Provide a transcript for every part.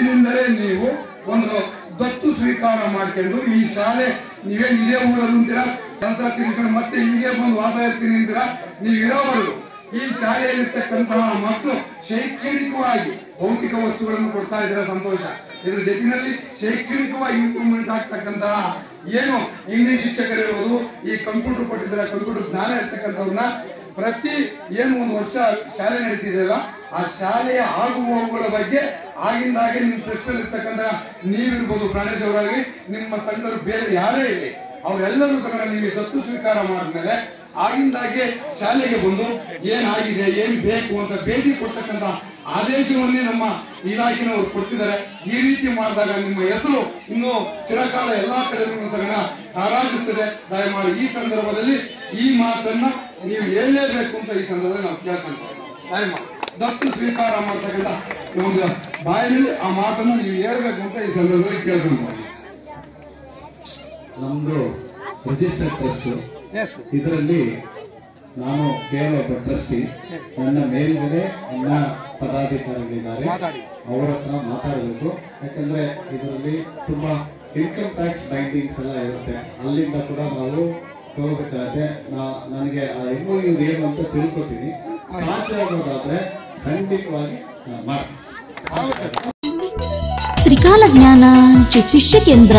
ಇವತ್ತಿನಿಂದಲೇ ನೀವು ಒಂದು ದತ್ತು ಸ್ವೀಕಾರ ಮಾಡ್ಕೊಂಡು ಈ ಶಾಲೆ ನೀವೇನ್ ಇದೇ ಊರಲ್ಲಿ ಅಂತೀರಾ ಕೆಲಸ ತಿಳ್ಕೊಂಡು ಮತ್ತೆ ಹೀಗೆ ಬಂದು ವಾಸ ಇರ್ತೀನಿ ಅಂತೀರಾ ನೀವು ಇರೋವರೆಗೂ ಈ ಶಾಲೆಯಲ್ಲಿರ್ತಕ್ಕಂತಹ ಮಕ್ಕಳು ಶೈಕ್ಷಣಿಕವಾಗಿ ಭೌತಿಕ ವಸ್ತುಗಳನ್ನು ಕೊಡ್ತಾ ಇದ್ರೆ ಸಂತೋಷ ಇದ್ರ ಜೊತೆಯಲ್ಲಿ ಶೈಕ್ಷಣಿಕವಾಗಿ ಇಂಪ್ರೂವ್ಮೆಂಟ್ ಆಗ್ತಕ್ಕಂತಹ ಏನು ಇಂಗ್ಲಿಷ್ ಶಿಕ್ಷಕರಿರ್ಬೋದು ಈ ಕಂಪ್ಯೂಟರ್ ಕೊಟ್ಟಿದ್ದಾರೆ ಕಂಪ್ಯೂಟರ್ ಜ್ಞಾನ ಇರ್ತಕ್ಕಂಥವ್ರನ್ನ ಪ್ರತಿ ಏನು ಒಂದು ವರ್ಷ ಶಾಲೆ ನಡೀತಿದೆಯಲ್ಲ ಆ ಶಾಲೆಯ ಆಗು ಹೋಗುಗಳ ಬಗ್ಗೆ ಆಗಿಂದಾಗೆ ನಿಮ್ಮ ಟ್ರಸ್ಟಲ್ಲಿ ಇರ್ತಕ್ಕಂಥ ನೀವಿರ್ಬೋದು ಪ್ರಾಣೇಶ್ ಅವರಾಗಿ ನಿಮ್ಮ ಸಂಘರು ಬೇರೆ ಯಾರೇ ಇರಲಿ ಅವರೆಲ್ಲರೂ ಸಹ ನೀವು ದತ್ತು ಸ್ವೀಕಾರ ಮಾಡಿದ್ಮೇಲೆ ಆಗಿಂದಾಗೆ ಶಾಲೆಗೆ ಬಂದು ಏನಾಗಿದೆ ಏನ್ ಬೇಕು ಅಂತ ಭೇಟಿ ಕೊಡ್ತಕ್ಕಂತ ಆದೇಶವನ್ನೇ ನಮ್ಮ ಇಲಾಖೆನವರು ಕೊಡ್ತಿದ್ದಾರೆ ಈ ರೀತಿ ಮಾಡಿದಾಗ ನಿಮ್ಮ ಹೆಸರು ಇನ್ನು ಚಿರಕಾಲ ಎಲ್ಲಾ ಕಡೆಗೂ ಸಹ ಹಾರಾಜಿಸ್ತದೆ ದಯಮಾಡಿ ಈ ಸಂದರ್ಭದಲ್ಲಿ ಈ ಮಾತನ್ನ ನೀವು ಹೇಳಲೇಬೇಕು ಅಂತ ಈ ಸಂದರ್ಭದಲ್ಲಿ ನಾವು ಕೇಳ್ಕೊಂತೀವಿ ದಯಮಾಡಿ ದತ್ತು ಸ್ವೀಕಾರ ಮಾಡ್ತಕ್ಕಂಥ ಒಂದು ಬಾಯಿನಲ್ಲಿ ಆ ಮಾತನ್ನು ನೀವು ಹೇಳ್ಬೇಕು ಅಂತ ಈ ಸಂದರ್ಭದಲ್ಲಿ ಕೇಳ್ಕೊಂತೀವಿ ನಮ್ದು ರಿಜಿಸ್ಟರ್ ಟ್ರಸ್ಟ್ ಇದರಲ್ಲಿ ನಾನು ಕೇವಲ ಒಬ್ಬ ಟ್ರಸ್ಟಿ ನನ್ನ ಮೇಲ್ಗಡೆ ಎಲ್ಲ ಪದಾಧಿಕಾರಿಗಳಿದ್ದಾರೆ ಅವರ ಹತ್ರ ಮಾತಾಡಬೇಕು ಯಾಕಂದ್ರೆ ಇದರಲ್ಲಿ ತುಂಬಾ ಇನ್ಕಮ್ ಟ್ಯಾಕ್ಸ್ ಬೈಂಡಿಂಗ್ಸ್ ಎಲ್ಲ ಇರುತ್ತೆ ಅಲ್ಲಿಂದ ಕೂಡ ನಾವು ತಗೋಬೇಕಾಗತ್ತೆ ನಾ- ನನಗೆ ಆ ಎಮ್ ಏನು ಅಂತ ತಿಳ್ಕೊತೀನಿ ಸಾಧ್ಯ ಆಗೋದಾದ್ರೆ ಖಂಡಿತವಾಗಿ ನಾನು ಮಾಡ್ತೀನಿ ತ್ರಿಕಾಲ ಜ್ಞಾನ ಜ್ಯೋತಿಷ್ಯ ಕೇಂದ್ರ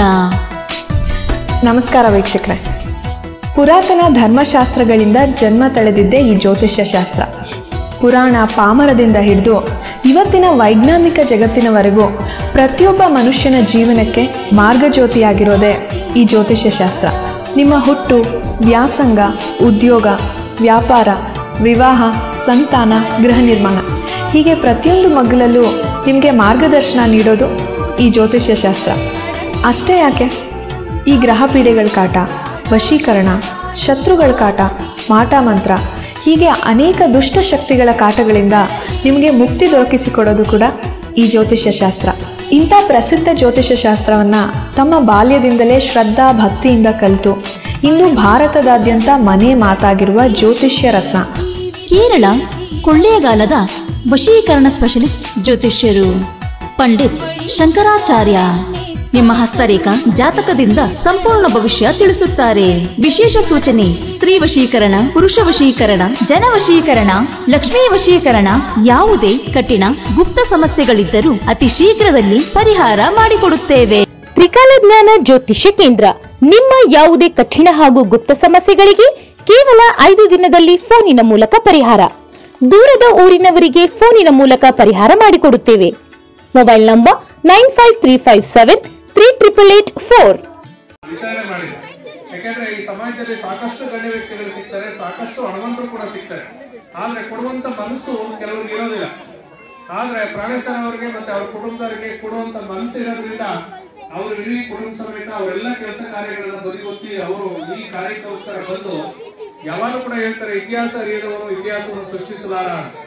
ನಮಸ್ಕಾರ ವೀಕ್ಷಕರೇ ಪುರಾತನ ಧರ್ಮಶಾಸ್ತ್ರಗಳಿಂದ ಜನ್ಮ ತಳೆದಿದ್ದೇ ಈ ಜ್ಯೋತಿಷ್ಯ ಶಾಸ್ತ್ರ ಪುರಾಣ ಪಾಮರದಿಂದ ಹಿಡಿದು ಇವತ್ತಿನ ವೈಜ್ಞಾನಿಕ ಜಗತ್ತಿನವರೆಗೂ ಪ್ರತಿಯೊಬ್ಬ ಮನುಷ್ಯನ ಜೀವನಕ್ಕೆ ಮಾರ್ಗಜ್ಯೋತಿಯಾಗಿರೋದೇ ಈ ಜ್ಯೋತಿಷ್ಯ ಶಾಸ್ತ್ರ ನಿಮ್ಮ ಹುಟ್ಟು ವ್ಯಾಸಂಗ ಉದ್ಯೋಗ ವ್ಯಾಪಾರ ವಿವಾಹ ಸಂತಾನ ಗೃಹ ನಿರ್ಮಾಣ ಹೀಗೆ ಪ್ರತಿಯೊಂದು ಮಗ್ಗಲಲ್ಲೂ ನಿಮಗೆ ಮಾರ್ಗದರ್ಶನ ನೀಡೋದು ಈ ಜ್ಯೋತಿಷ್ಯ ಶಾಸ್ತ್ರ ಅಷ್ಟೇ ಯಾಕೆ ಈ ಗ್ರಹ ಪೀಡೆಗಳ ಕಾಟ ವಶೀಕರಣ ಶತ್ರುಗಳ ಕಾಟ ಮಾಟ ಮಂತ್ರ ಹೀಗೆ ಅನೇಕ ದುಷ್ಟ ಶಕ್ತಿಗಳ ಕಾಟಗಳಿಂದ ನಿಮಗೆ ಮುಕ್ತಿ ದೊರಕಿಸಿಕೊಡೋದು ಕೂಡ ಈ ಜ್ಯೋತಿಷ್ಯ ಶಾಸ್ತ್ರ ಇಂಥ ಪ್ರಸಿದ್ಧ ಜ್ಯೋತಿಷ್ಯ ಶಾಸ್ತ್ರವನ್ನ ತಮ್ಮ ಬಾಲ್ಯದಿಂದಲೇ ಶ್ರದ್ಧಾ ಭಕ್ತಿಯಿಂದ ಕಲಿತು ಇಂದು ಭಾರತದಾದ್ಯಂತ ಮನೆ ಮಾತಾಗಿರುವ ಜ್ಯೋತಿಷ್ಯ ರತ್ನ ಕೇರಳ ಕೊಳ್ಳೇಗಾಲದ ವಶೀಕರಣ ಸ್ಪೆಷಲಿಸ್ಟ್ ಜ್ಯೋತಿಷ್ಯರು ಪಂಡಿತ್ ಶಂಕರಾಚಾರ್ಯ ನಿಮ್ಮ ಹಸ್ತರೇಖ ಜಾತಕದಿಂದ ಸಂಪೂರ್ಣ ಭವಿಷ್ಯ ತಿಳಿಸುತ್ತಾರೆ ವಿಶೇಷ ಸೂಚನೆ ಸ್ತ್ರೀ ವಶೀಕರಣ ಪುರುಷ ವಶೀಕರಣ ಜನ ವಶೀಕರಣ ಲಕ್ಷ್ಮೀ ವಶೀಕರಣ ಯಾವುದೇ ಕಠಿಣ ಗುಪ್ತ ಸಮಸ್ಯೆಗಳಿದ್ದರೂ ಅತಿ ಶೀಘ್ರದಲ್ಲಿ ಪರಿಹಾರ ಮಾಡಿಕೊಡುತ್ತೇವೆ ತ್ರಿಕಾಲ ಜ್ಞಾನ ಜ್ಯೋತಿಷ್ಯ ಕೇಂದ್ರ ನಿಮ್ಮ ಯಾವುದೇ ಕಠಿಣ ಹಾಗೂ ಗುಪ್ತ ಸಮಸ್ಯೆಗಳಿಗೆ ಕೇವಲ ಐದು ದಿನದಲ್ಲಿ ಫೋನಿನ ಮೂಲಕ ಪರಿಹಾರ ದೂರದ ಊರಿನವರಿಗೆ ಫೋನಿನ ಮೂಲಕ ಪರಿಹಾರ ಮಾಡಿಕೊಡುತ್ತೇವೆ mobile number nine five three five seven three triple eight four ವಿತರಣೆ ಮಾಡಿದೆ ಯಾಕಂದ್ರೆ ಈ ಸಮಾಜದಲ್ಲಿ ಸಾಕಷ್ಟು ಗಣ್ಯ ವ್ಯಕ್ತಿಗಳು ಸಿಗ್ತಾರೆ ಸಾಕಷ್ಟು ಹಣವಂತರು ಕೂಡ ಸಿಗ್ತಾರೆ ಆದ್ರೆ ಕೊಡುವಂತ ಮನಸ್ಸು ಕೆಲವರಿಗೆ ಇರೋದಿಲ್ಲ ಆದ್ರೆ ಪ್ರಾಣೇಶ್ವರ ಅವರಿಗೆ ಮತ್ತೆ ಅವ್ರ ಕುಟುಂಬದವರಿಗೆ ಕೊಡುವಂತ ಮನಸ್ಸು ಇರೋದ್ರಿಂದ ಅವರು ಇಡೀ ಕುಟುಂಬ ಸಮೇತ ಅವರೆಲ್ಲ ಕೆಲಸ ಕಾರ್ಯಗಳನ್ನ ಬದಿಗೊತ್ತಿ ಅವರು ಈ ಕಾರ್ಯಕ್ಕೋಸ್ಕರ ಬಂದು ಯಾವಾಗಲೂ ಕೂಡ ಹೇಳ್ತಾರೆ ಇತಿಹಾಸ ಅರಿಯದವನು ಇತಿಹಾಸವನ್ನು ಸೃಷ್ಟಿಸಲಾರ ಅಂತ.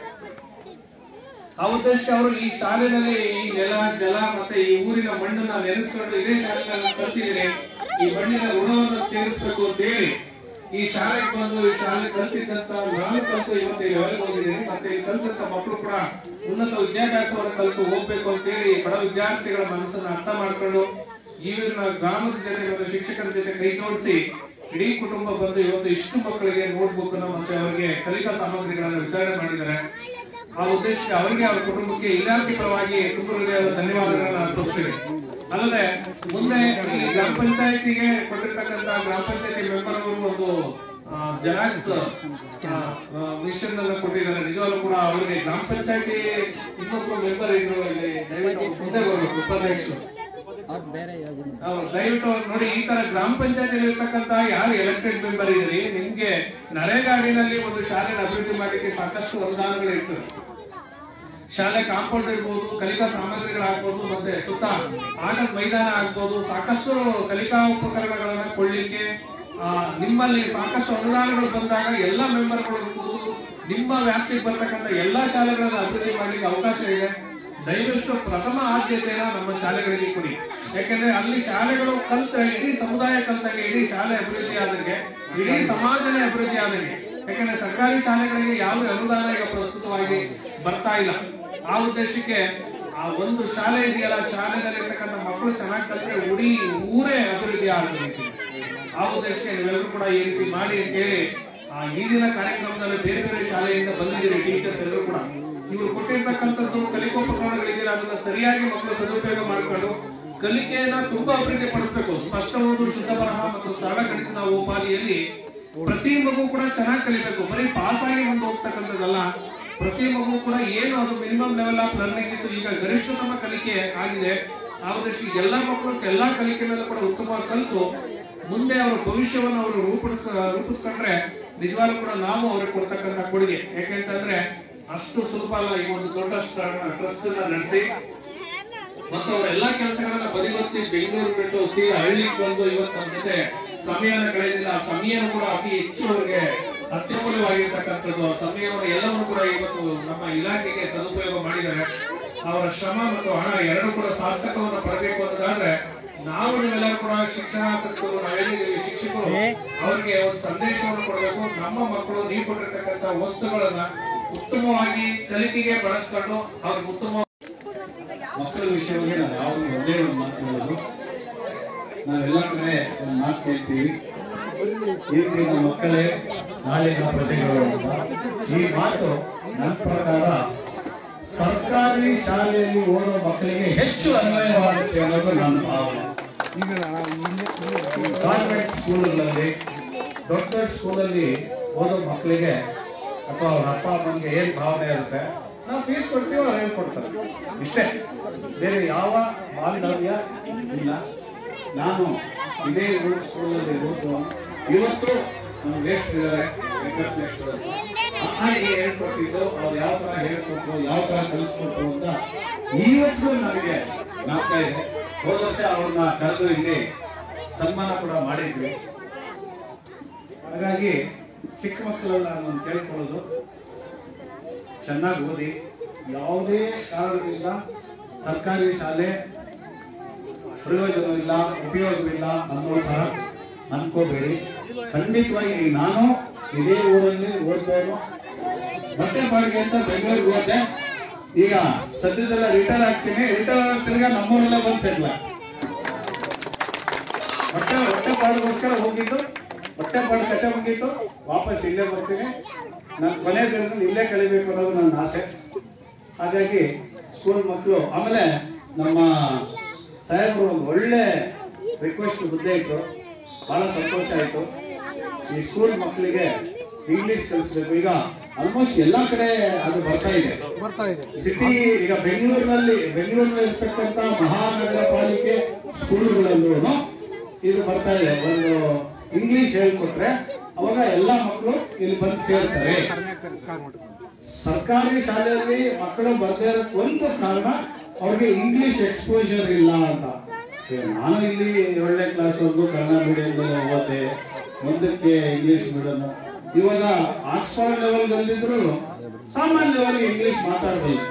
ಆ ಉದ್ದೇಶ ಅವರು ಈ ಶಾಲೆನಲ್ಲಿ ಈ ನೆಲ ಜಲ ಮತ್ತೆ ಈ ಊರಿನ ಮಣ್ಣನ್ನ ನೆನೆಸ್ಕೊಂಡು ಇದೇ ಶಾಲೆನಲ್ಲಿ ಕಲ್ತಿದ್ದೀನಿ ಈ ಮಣ್ಣಿನ ಋಣವನ್ನು ತೀರಿಸಬೇಕು ಅಂತ ಹೇಳಿ ಈ ಶಾಲೆಗೆ ಬಂದು ಈ ಶಾಲೆ ಕಲ್ತಿದ್ದಂತ ನಾನು ಕಲ್ತು ಇವತ್ತು ಈ ಲೆವೆಲ್ಗೆ ಹೋಗಿದ್ದೀನಿ ಮತ್ತೆ ಇಲ್ಲಿ ಕಲ್ತಂತ ಮಕ್ಕಳು ಕೂಡ ಉನ್ನತ ವಿದ್ಯಾಭ್ಯಾಸವನ್ನು ಕಲಿತು ಹೋಗ್ಬೇಕು ಅಂತ ಹೇಳಿ ಬಡ ವಿದ್ಯಾರ್ಥಿಗಳ ಮನಸ್ಸನ್ನ ಅರ್ಥ ಮಾಡ್ಕೊಂಡು ಈಗಿನ ಗ್ರಾಮದ ಜೊತೆ ಮತ್ತು ಶಿಕ್ಷಕರ ಜೊತೆ ಕೈ ಜೋಡಿಸಿ ಇಡೀ ಕುಟುಂಬ ಬಂದು ಇವತ್ತು ಇಷ್ಟು ಮಕ್ಕಳಿಗೆ ನೋಟ್ಬುಕ್ ಮತ್ತೆ ಅವರಿಗೆ ಕಲಿಕಾ ಸಾಮಗ್ರಿಗಳನ್ನು ವಿತರಣೆ ಮಾಡಿದ್ದಾರೆ ಆ ಉದ್ದೇಶಕ್ಕೆ ಅವರಿಗೆ ಅವರ ಕುಟುಂಬಕ್ಕೆ ಇಲಾಖೆ ಪರವಾಗಿ ತುಂಬ ಹೃದಯದ ಧನ್ಯವಾದಗಳನ್ನು ಅರ್ಪಿಸ್ತೀನಿ ಅಲ್ಲದೆ ಮುಂದೆ ಈ ಗ್ರಾಮ ಪಂಚಾಯತಿಗೆ ಕೊಟ್ಟಿರ್ತಕ್ಕಂತ ಗ್ರಾಮ ಪಂಚಾಯತಿ ಮೆಂಬರ್ ಅವರು ಒಂದು ಜೆರಾಕ್ಸ್ ಮಿಷನ್ ಅನ್ನ ಕೊಟ್ಟಿದ್ದಾರೆ ನಿಜವಾಗ್ಲೂ ಕೂಡ ಅವರಿಗೆ ಗ್ರಾಮ ಪಂಚಾಯತಿ ಇನ್ನೊಬ್ಬರು ಮೆಂಬರ್ ಇದ್ರು ಇಲ್ಲಿ ದಯವಿಟ್ಟು ಮುಂದೆ ಬರಬೇಕು ಉಪಾಧ್ಯಕ್ಷರು ಹೌದು, ದಯವಿಟ್ಟು ಅವ್ರು ನೋಡಿ ಈ ತರ ಗ್ರಾಮ ಪಂಚಾಯತಿ ಇರ್ತಕ್ಕಂತ ಯಾರು ಎಲೆಕ್ಟೆಡ್ ಮೆಂಬರ್ ಇದ್ರಿ ನಿಮ್ಗೆ ನರೇಗಾಡಿನಲ್ಲಿ ಒಂದು ಶಾಲೆ ಅಭಿವೃದ್ಧಿ ಮಾಡಲಿಕ್ಕೆ ಸಾಕಷ್ಟು ಅನುದಾನಗಳು ಇರ್ತದೆ ಶಾಲೆ ಕಾಂಪೌಂಡ್ ಇರ್ಬೋದು ಕಲಿಕಾ ಸಾಮಗ್ರಿಗಳಾಗ್ಬೋದು ಮತ್ತೆ ಸುತ್ತ ಆಟದ ಮೈದಾನ ಆಗ್ಬೋದು ಸಾಕಷ್ಟು ಕಲಿಕಾ ಉಪಕರಣಗಳನ್ನ ಕೊಳ್ಳಿಕ್ಕೆ ಆ, ನಿಮ್ಮಲ್ಲಿ ಸಾಕಷ್ಟು ಅನುದಾನಗಳು ಬಂದಾಗ ಎಲ್ಲ ಮೆಂಬರ್ಗಳು ಕೂತು ನಿಮ್ಮ ವ್ಯಾಪ್ತಿಗೆ ಬರ್ತಕ್ಕಂಥ ಎಲ್ಲಾ ಶಾಲೆಗಳನ್ನ ಅಭಿವೃದ್ಧಿ ಮಾಡ್ಲಿಕ್ಕೆ ಅವಕಾಶ ಇದೆ ದಯವಿಟ್ಟು ಪ್ರಥಮ ಆದ್ಯತೆಯನ್ನ ನಮ್ಮ ಶಾಲೆಗಳಿಗೆ ಕೊಡಿ ಯಾಕೆಂದ್ರೆ ಅಲ್ಲಿ ಶಾಲೆಗಳು ಕಲ್ತ ಇಡೀ ಸಮುದಾಯ ಕಲ್ತಾಗೆ ಇಡೀ ಶಾಲೆ ಅಭಿವೃದ್ಧಿ ಆದಂಗೆ ಇಡೀ ಸಮಾಜನೇ ಅಭಿವೃದ್ಧಿ ಆದಂಗೆ ಯಾಕಂದ್ರೆ ಸರ್ಕಾರಿ ಶಾಲೆಗಳಿಗೆ ಯಾವುದೇ ಅನುದಾನ ಈಗ ಪ್ರಸ್ತುತವಾಗಿ ಬರ್ತಾ ಇಲ್ಲ ಆ ಉದ್ದೇಶಕ್ಕೆ ಆ ಒಂದು ಶಾಲೆ ಇದೆಯಲ್ಲ ಶಾಲೆಯಲ್ಲಿ ಇರ್ತಕ್ಕಂಥ ಮಕ್ಕಳು ಚೆನ್ನಾಗಿ ಕಲಿತ್ರೆ ಇಡೀ ಊರೇ ಅಭಿವೃದ್ಧಿ ಆಗಬೇಕು ಆ ಉದ್ದೇಶ ನೀವೆಲ್ಲರೂ ಕೂಡ ಈ ರೀತಿ ಮಾಡಿ ಅಂತ ಹೇಳಿ ಆ ಈಗಿನ ಕಾರ್ಯಕ್ರಮದಲ್ಲಿ ಬೇರೆ ಬೇರೆ ಶಾಲೆಯಿಂದ ಬಂದಿದ್ದೀರಿ ಟೀಚರ್ಸ್ ಎಲ್ಲರೂ ಕೂಡ ಇವರು ಕೊಟ್ಟಿರ್ತಕ್ಕಂಥದ್ದು ಕಲಿಕೋಪಕರಣಗಳಿದೆಯಲ್ಲ ಅದನ್ನ ಸರಿಯಾಗಿ ಮಕ್ಕಳು ಸದುಪಯೋಗ ಮಾಡಿಕೊಂಡು ಕಲಿಕೆಯನ್ನ ತುಂಬಾ ಅಭಿವೃದ್ಧಿ ಪಡಿಸಬೇಕು ಸ್ಪಷ್ಟ ಓದು ಶುದ್ಧ ಬರಹ ಮತ್ತು ಸರಳ ಗಣಿತದ ಉಪಾಧಿಯಲ್ಲಿ ಪ್ರತಿ ಮಗು ಕೂಡ ಚೆನ್ನಾಗಿ ಕಲಿಬೇಕು ಬರೀ ಪಾಸ್ ಆಗಿ ಒಂದು ಹೋಗ್ತಕ್ಕಂಥದ್ದಲ್ಲ ಪ್ರತಿ ಮಗು ಕೂಡ ಏನು ಅದು ಮಿನಿಮಮ್ ಲೆವೆಲ್ ಆಫ್ ಲರ್ನಿಂಗ್ ಇತ್ತು ಈಗ ಗರಿಷ್ಠತಮ ಕಲಿಕೆ ಆಗಿದೆ ಆ ಉದ್ದೇಶ ಎಲ್ಲ ಮಕ್ಕಳು ಎಲ್ಲಾ ಕಲಿಕೆ ಮೇಲೆ ಕೂಡ ಉತ್ತಮವಾಗಿ ಕಲಿತು ಮುಂದೆ ಅವರ ಭವಿಷ್ಯವನ್ನು ಅವರು ರೂಪಿಸ್ ರೂಪಿಸ್ಕೊಂಡ್ರೆ ನಿಜವಾಗ್ಲೂ ಕೂಡ ನಾವು ಅವ್ರಿಗೆ ಕೊಡ್ತಕ್ಕಂಥ ಕೊಡುಗೆ ಯಾಕೆಂತಂದ್ರೆ ಅಷ್ಟು ಸುಲಭ ಅಲ್ಲ ಈ ಒಂದು ದೊಡ್ಡ ಟ್ರಸ್ಟ್ ನಡೆಸಿ ಮತ್ತು ಅವರ ಎಲ್ಲಾ ಕೆಲಸಗಳನ್ನ ಬದಿಗೊತ್ತಿ ಬೆಂಗಳೂರು ಬಿಟ್ಟು ಸೀದಾ ಹಳ್ಳಿಗೆ ಬಂದು ಇವತ್ತು ನಮ್ಮ ಜೊತೆ ಸಮಯನ ಕಳೆದಿಲ್ಲ ಆ ಸಮಯನ ಕೂಡ ಅತಿ ಹೆಚ್ಚು ಅವರಿಗೆ ಅತ್ಯಮೂಲ್ಯವಾಗಿರ್ತಕ್ಕಂಥದ್ದು ಆ ಸಮಯವನ್ನು ಎಲ್ಲವನ್ನೂ ಕೂಡ ಇವತ್ತು ನಮ್ಮ ಇಲಾಖೆಗೆ ಸದುಪಯೋಗ ಮಾಡಿದ್ದಾರೆ ಅವರ ಶ್ರಮ ಮತ್ತು ಹಣ ಎರಡೂ ಕೂಡ ಸಾರ್ಥಕವನ್ನು ಪಡಬೇಕು ಅನ್ನೋದಾದ್ರೆ ನಾವು ನೀವೆಲ್ಲರೂ ಕೂಡ ಶಿಕ್ಷಣಾಸಕ್ತರು ನಾವೇನಿದ್ದೀವಿ ಶಿಕ್ಷಕರು ಅವರಿಗೆ ಒಂದು ಸಂದೇಶವನ್ನು ಕೊಡಬೇಕು ನಮ್ಮ ಮಕ್ಕಳು ನೀವು ಕೊಟ್ಟಿರ್ತಕ್ಕಂಥ ವಸ್ತುಗಳನ್ನ ಉತ್ತಮವಾಗಿ ಕಲಿಕೆಗೆ ಬಳಸ್ಕೊಂಡು ಅವ್ರಿಗೆ ಉತ್ತಮ ಮಕ್ಕಳ ವಿಷಯವಾಗಿ ನಾವು ಯಾವಾಗ ಒಂದೇ ಒಂದು ಮಾತು ಹೇಳೋದು ನಾವೆಲ್ಲ ಕಡೆ ಒಂದು ಮಾತು ಕೇಳ್ತೀವಿ ಈಗಿನ ಮಕ್ಕಳೇ ನಾಳಿನ ಪ್ರಜೆಗಳು ಅಂತ ಈ ಮಾತು ನನ್ನ ಪ್ರಕಾರ ಸರ್ಕಾರಿ ಶಾಲೆಯಲ್ಲಿ ಓದೋ ಮಕ್ಕಳಿಗೆ ಹೆಚ್ಚು ಅನ್ವಯವಾಗುತ್ತೆ ಅನ್ನೋದು ನನ್ನ ಭಾವನೆ ಕಾನ್ವೆಂಟ್ ಸ್ಕೂಲ್ಗಳಲ್ಲಿ ದೊಡ್ಡ ದೊಡ್ಡ ಸ್ಕೂಲಲ್ಲಿ ಓದೋ ಮಕ್ಕಳಿಗೆ ಅಥವಾ ಅವ್ರ ಅಪ್ಪ ಅಮ್ಮನಿಗೆ ಏನ್ ಭಾವನೆ ಇರುತ್ತೆ ನಾವು ಫೀಸ್ ಕೊಡ್ತೀವಿ ಅವ್ರು ಹೇಳ್ಕೊಡ್ತಾರೆ ಇಷ್ಟೇ ಬೇರೆ ಯಾವ ಬಾಂಧವ್ಯ ಇಲ್ಲ ನಾನು ಇದೇ ಊರ್ ಸ್ಕೂಲಲ್ಲಿ ಇರೋದು ಇವತ್ತು ನಮ್ಮ ವೇಸ್ಟ್ ಇದ್ದಾರೆ ವೆಂಕಟೇಶ್ವರರು ಅಣ್ಣನಿಗೆ ಹೇಳ್ಕೊಟ್ಟಿದ್ದು ಅವ್ರು ಯಾವ ತರ ಹೇಳ್ಕೊಟ್ರು ಯಾವ ತರ ಕಲಿಸ್ಕೊಟ್ರು ಅಂತ ಇವತ್ತು ನನಗೆ ಜ್ಞಾಪಕ ಇದೆ ಹೋದ ವರ್ಷ ಅವ್ರನ್ನ ಕರೆದು ಇಲ್ಲಿ ಸನ್ಮಾನ ಕೂಡ ಮಾಡಿದ್ವಿ ಹಾಗಾಗಿ ಚಿಕ್ಕ ಮಕ್ಕಳೆಲ್ಲ ನಾನು ಕೇಳ್ಕೊಳ್ಳೋದು ಚೆನ್ನಾಗಿ ಓದಿ ಯಾವುದೇ ಕಾರಣದಿಂದ ಸರ್ಕಾರಿ ಶಾಲೆ ಪ್ರಯೋಜನವಿಲ್ಲ ಉಪಯೋಗವಿಲ್ಲ ಅನ್ನೋ ತರ ಅನ್ಕೋಬೇಡಿ ಖಂಡಿತವಾಗಿ ಈಗ ನಾನು ಇದೇ ಊರಲ್ಲಿ ಓದ್ತೇನು ಬಟ್ಟೆ ಬಾಡಿಗೆ ಅಂತ ಬೆಂಗಳೂರಿಗೆ ಹೋದೆ ಈಗ ಸದ್ಯದಲ್ಲ ರಿಟೈರ್ ಆಗ್ತೀನಿ ರಿಟೈರ್ ಆಗಿ ತಿರ್ಗಾ ನಮ್ಮೂರಲ್ಲೇ ಬಂದು ಸೆಟ್ಲ ಹೊಟ್ಟೆ ಹೊಟ್ಟೆ ಪಾಡಿಗೋಸ್ಕರ ಹೋಗಿದ್ದು ಹೊಟ್ಟೆ ಪಾಡು ಕಟ್ಟೆ ಮುಗೀತು ವಾಪಸ್ ಇಲ್ಲೇ ಬರ್ತೀನಿ ನಾನು ಕೊನೆ ದಿನದಲ್ಲಿ ಇಲ್ಲೇ ಕಲಿಬೇಕು ಅನ್ನೋದು ನನ್ನ ಆಸೆ ಹಾಗಾಗಿ ಸ್ಕೂಲ್ ಮಕ್ಕಳು ಆಮೇಲೆ ನಮ್ಮ ಸಾಹೇಬರು ಒಂದು ಒಳ್ಳೆ ರಿಕ್ವೆಸ್ಟ್ ಹುದ್ದೆ ಇತ್ತು ಬಹಳ ಸಂತೋಷ ಆಯಿತು ಈ ಸ್ಕೂಲ್ ಮಕ್ಕಳಿಗೆ ಇಂಗ್ಲಿಷ್ ಕಲಿಸ್ಬೇಕು ಈಗ ಆಲ್ಮೋಸ್ಟ್ ಎಲ್ಲಾ ಕಡೆ ಅದು ಬರ್ತಾ ಇದೆ ಬರ್ತಾ ಇದೆ ಸಿಟಿ ಈಗ ಬೆಂಗಳೂರಿನಲ್ಲಿ ಬೆಂಗಳೂರಿನಲ್ಲಿ ಇರ್ತಕ್ಕಂಥ ಮಹಾನಗರ ಪಾಲಿಕೆ ಸ್ಕೂಲ್ಗಳಲ್ಲೂ ಇದು ಬರ್ತಾ ಇದೆ ಒಂದು ಇಂಗ್ಲಿಷ್ ಹೇಳ್ಕೊಟ್ರೆ ಅವಾಗ ಎಲ್ಲಾ ಮಕ್ಕಳು ಇಲ್ಲಿ ಬಂದು ಸೇರ್ತಾರೆ ಸರ್ಕಾರಿ ಶಾಲೆಯಲ್ಲಿ ಮಕ್ಕಳು ಬರ್ದೇ ಇರೋಕ್ ಒಂದು ಕಾರಣ ಅವ್ರಿಗೆ ಇಂಗ್ಲಿಷ್ ಎಕ್ಸ್ಪೋಜರ್ ಇಲ್ಲ ಅಂತ ಈಗ ನಾನು ಇಲ್ಲಿ ಏಳನೇ ಕ್ಲಾಸ್ ವರೆಗೂ ಕನ್ನಡ ಮೀಡಿಯಂ ಓದ್ದೆ ಮುಂದಕ್ಕೆ ಇಂಗ್ಲಿಷ್ ಮೀಡಿಯಂ ಇವಾಗ ಆಕ್ಸ್ಫರ್ಡ್ ಲೆವೆಲ್ ಬಂದಿದ್ರು ಸಾಮಾನ್ಯ ಲೆವೆಲ್ ಇಂಗ್ಲಿಷ್ ಮಾತಾಡ್ಬೋದು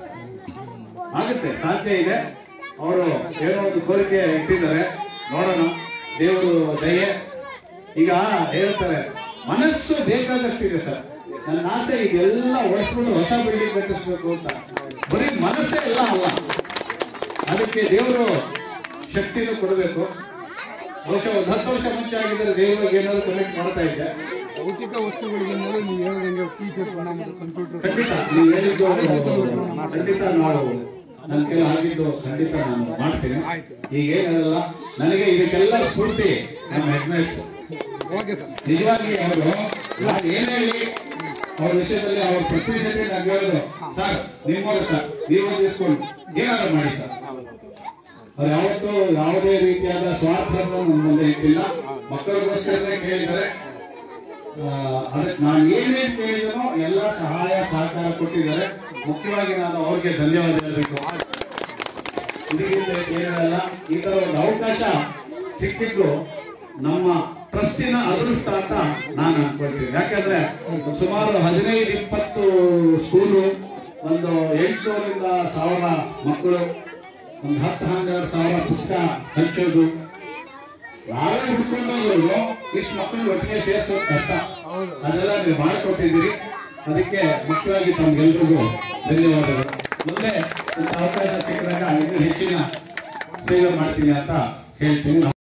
ಆಗುತ್ತೆ ಸಾಧ್ಯ ಇದೆ ಅವರು ಏನೋ ಒಂದು ಕೋರಿಕೆ ಇಟ್ಟಿದ್ದಾರೆ ನೋಡೋಣ ದೇವರು ದಯೆ ಈಗ ಹೇಳ್ತಾರೆ ಮನಸ್ಸು ಬೇಕಾದಷ್ಟಿದೆ ಸರ್ ನನ್ನ ಆಸೆ ಇದೆಲ್ಲ ಒಡಿಸ್ಬಿಟ್ಟು ಹೊಸ ಬಿಲ್ಡಿಂಗ್ ಕಟ್ಟಿಸ್ಬೇಕು ಅಂತ ಬರೀ ಮನಸ್ಸೇ ಎಲ್ಲ ಅಲ್ಲ ಅದಕ್ಕೆ ದೇವರು ಶಕ್ತಿನೂ ಕೊಡಬೇಕು ಬಹುಶಃ ಒಂದು ಹತ್ತು ವರ್ಷ ಮುಂಚೆ ಆಗಿದ್ರೆ ದೇವರಿಗೆ ಏನಾದ್ರು ಕನೆಕ್ಟ್ ಮಾಡ್ತಾ ಇದ್ದೆ ಭೌತಿಕ ವಸ್ತುಗಳಿಗೆ ಮೇಲೆ ನೀವು ಹೇಳ್ದಂಗೆ ಟೀಚರ್ಸ್ ಮತ್ತು ಕಂಪ್ಯೂಟರ್ ಖಂಡಿತ ನೀವು ಹೇಳಿದ್ದು ಖಂಡಿತ ನಾವು ನನ್ನ ಕೈಲಿ ಆಗಿದ್ದು ಖಂಡಿತ ನಾನು ಮಾಡ್ತೀನಿ ಈಗ ಏನಲ್ಲ ನನಗೆ ಇದಕ್ಕೆಲ್ಲ ಸ್ಫೂರ್ತಿ ನಮ್ಮ ಹೆಡ್ ಓಕೆ ಸರ್ ನಿಜವಾಗಿ ಅವರು ನಾನು ಏನ್ ಹೇಳಿ ಅವ್ರ ವಿಷಯದಲ್ಲಿ ಅವ್ರ ಪ್ರತಿ ಸತಿ ನಾನು ಹೇಳೋದು ಸರ್ ನಿಮ್ಮವರು ಸರ್ ನೀವು ಇಸ್ಕೊಂಡು ಏನಾದ್ರು ಮಾಡಿ ಸರ್ ಅವ್ರು ಯಾವತ್ತೂ ಯಾವುದೇ ರೀತಿಯಾದ ಸ್ವಾರ್ಥವನ್ನು ನಮ್ಮ ಮುಂದೆ ಇಟ್ಟಿಲ್ಲ ಮಕ್ಕಳಿಗೋಸ್ಕರನೇ ಕೇಳಿದರೆ ಆ, ಅದಕ್ಕೆ ನಾನು ಏನೇನ್ ಕೇಳಿದನೋ ಎಲ್ಲ ಸಹಾಯ ಸಹಕಾರ ಕೊಟ್ಟಿದ್ದಾರೆ ಮುಖ್ಯವಾಗಿ ನಾನು ಅವ್ರಿಗೆ ಧನ್ಯವಾದ ಹೇಳಬೇಕು ಇದಕ್ಕಿಂತ ಏನಲ್ಲ ಈ ತರ ಒಂದು ಅವಕಾಶ ಸಿಕ್ಕಿದ್ದು ನಮ್ಮ ಟ್ರಸ್ಟಿನ ಅದೃಷ್ಟ ಅಂತ ನಾನು ಅನ್ಕೊಳ್ತೀನಿ ಯಾಕಂದ್ರೆ ಸುಮಾರು ಹದಿನೈದು ಇಪ್ಪತ್ತು ಸ್ಕೂಲು ಒಂದು ಎಂಟುನೂರಿಂದ ಸಾವಿರ ಮಕ್ಕಳು ಒಂದು ಹತ್ತು ಹನ್ನೆರಡು ಸಾವಿರ ಪುಸ್ತಕ ಹಂಚೋದು ನಾವೇ ಹುಡ್ಕೊಂಡೋದ್ರು ಇಷ್ಟು ಮಕ್ಕಳು ಒಟ್ಟಿಗೆ ಸೇರ್ಸೋದು ಕಷ್ಟ ಅದೆಲ್ಲ ನೀವು ಮಾಡಿಕೊಟ್ಟಿದ್ದೀರಿ ಅದಕ್ಕೆ ಮುಖ್ಯವಾಗಿ ತಮ್ಗೆಲ್ರಿಗೂ ಧನ್ಯವಾದಗಳು ಮುಂದೆ ಇಂಥ ಅವಕಾಶ ಸಿಕ್ಕಿದಾಗ ಇನ್ನೂ ಹೆಚ್ಚಿನ ಸೇವೆ ಮಾಡ್ತೀನಿ ಅಂತ ಹೇಳ್ತೀನಿ